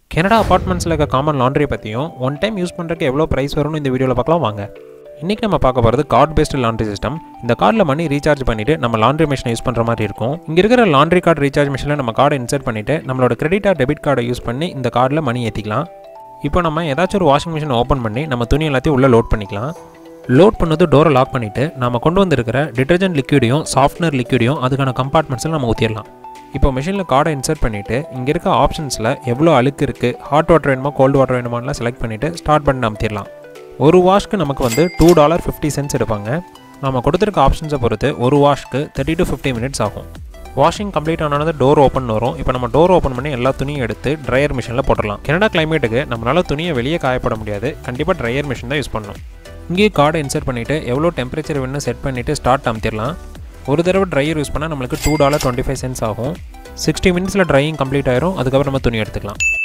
Canada அப்பார்ட்மெண்ட்ஸில் இருக்க common laundry பற்றியும் ஒன் டைம் யூஸ் பண்ணுறதுக்கு எவ்வளோ ப்ரைஸ் வரும்னு இந்த வீடியோவில் பார்க்கலாம் வாங்க இன்றைக்கி நம்ம பார்க்க போகிறது கார்டு பேஸ்டு லாண்ட்ரி சிஸ்டம் இந்த கார்டில் மணி ரீசார்ஜ் பண்ணிவிட்டு நம்ம லாண்ட்ரி மிஷினை யூஸ் பண்ணுற மாதிரி இருக்கும் இங்கே இருக்கிற லாண்ட்ரி கார்டு ரீசார்ஜ் மிஷினில் நம்ம கார்டை இன்சர்ட் பண்ணிவிட்டு நம்மளோட கிரெடிட் ஆர் டெபிட் கார்டை யூஸ் பண்ணி இந்த கார்டில் மணி ஏற்றிக்கலாம் இப்போ நம்ம ஏதாச்சும் ஒரு வாஷிங் மிஷின் ஓப்பன் பண்ணி நம்ம துணி எல்லாத்தையும் உள்ளே லோட் பண்ணிக்கலாம் லோட் பண்ணது டோரை லாக் பண்ணிவிட்டு நம்ம கொண்டு வந்திருக்கிற டிட்டர்ஜென்ட் லிக்விடையும் சாஃப்ட்னர் லிக்விடையும் அதுக்கான கம்பார்ட்மெண்ட்ஸில் நம்ம ஊற்றிடலாம் இப்போ மிஷினில் கார்டை இன்சர்ட் பண்ணிவிட்டு இங்கே இருக்க ஆப்ஷன்ஸில் எவ்வளோ அழுக்கு இருக்குது ஹாட் வாட்டர் வேணுமா கோல்டு வாட்டர் வேணுமான்லாம் செலக்ட் பண்ணிவிட்டு ஸ்டார்ட் பண்ணி அமுத்திடலாம் ஒரு வாஷ்க்கு நமக்கு வந்து டூ டாலர் ஃபிஃப்டி சென்ட்ஸ் எடுப்பாங்க நம்ம கொடுத்துருக்க ஆப்ஷன்ஸை பொறுத்து ஒரு வாஷ்க்கு தேர்ட்டி டு ஃபிஃப்டி மினிட்ஸ் ஆகும் வாஷிங் கம்ப்ளீட் ஆனது டோர் ஓப்பன் வரும் இப்போ நம்ம டோர் ஓப்பன் பண்ணி எல்லா துணியும் எடுத்து ட்ரையர் மிஷினில் போட்டுடலாம் கனடா கிளைமேட்டுக்கு நம்மளால் துணியை வெளியே காயப்பட முடியாது கண்டிப்பாக ட்ரையர் மிஷின் தான் யூஸ் பண்ணணும் இங்கேயே கார்டை இன்சர்ட் பண்ணிவிட்டு எவ்வளோ டெம்பரேச்சர் வேணும்னு செட் பண்ணிவிட்டு ஸ்டார்ட் அமுத்திடலாம் ஒரு தடவை ட்ரையர் யூஸ் பண்ணால் நம்மளுக்கு two dollar twenty five cents ஆகும் சிக்ஸ்டி மினிட்ஸில் ட்ரையிங் கம்ப்ளீட் ஆயிரும் அதுக்கப்புறம் நம்ம துணி எடுத்துக்கலாம்